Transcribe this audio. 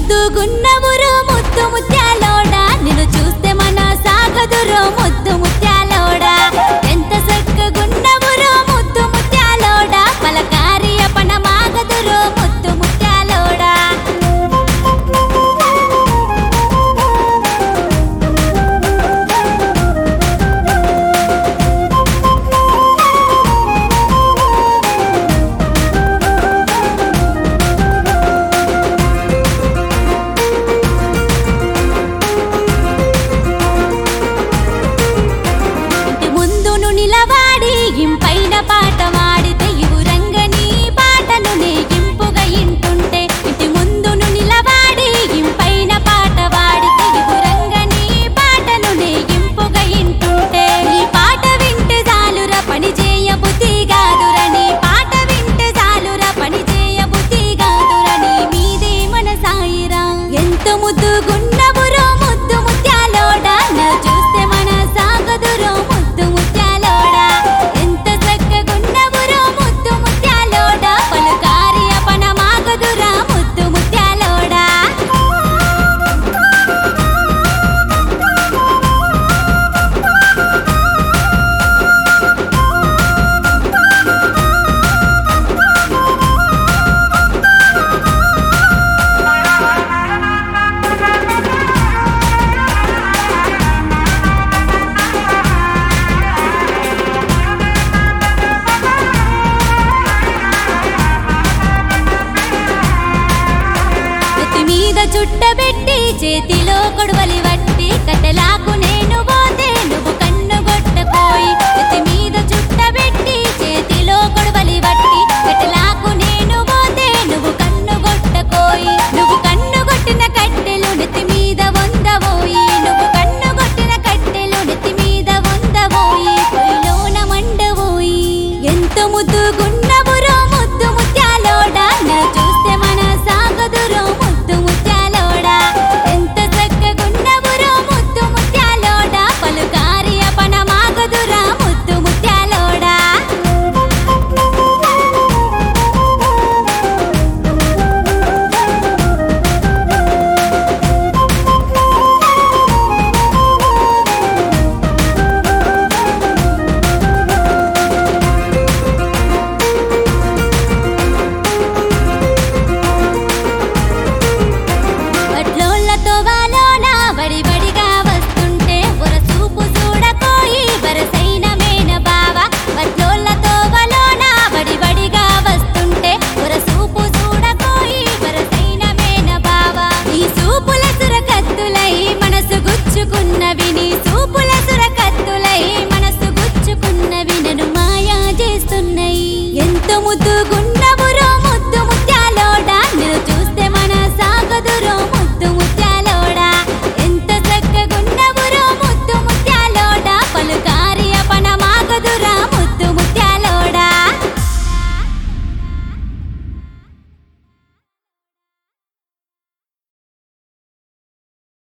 ముద్దుగున్నవురో ముద్దు ముత్యాలోడా నిన్ను చూస్తే మన సాగదురో ముద్దు ముత్యాలోడా ఎంత చక్కగున్నవురో ముద్దు ముత్యాలోడా పలకారి అపన మాగదురో ముద్దు ముత్యాలోడా ఇంటి ముందును నిలవాడి ఇంపైన పాట వాడితే యురంగని పాటలు నేగింపుగా ఇంటుంటే ఇంటి ముందును నిలవాడి ఇంపైన పాట వాడితే యురంగని పాటలు నేగింపుగా ఇంటుంటే ఈ పాట వింటే చాలురా పని చేయ బుద్ధి కాదురని పాట వింటే చాలురా పని చేయ బుద్ధి కాదురని మీదే మన సాయిరా ఎంత ముద్దుగున్నవురో ముద్దు ముత్యాలోడా నా చూస్తే మన సాగదురో ముద్దు ముత్యాలోడా ఎంత చక్కగున్నవురో ముద్దు ముత్యాలోడా పలుకారి అపన మాగదురా ముద్దు ముత్యాలోడా నెత్తి మీద చుట్టబెట్టి చేతిలో కొడవలి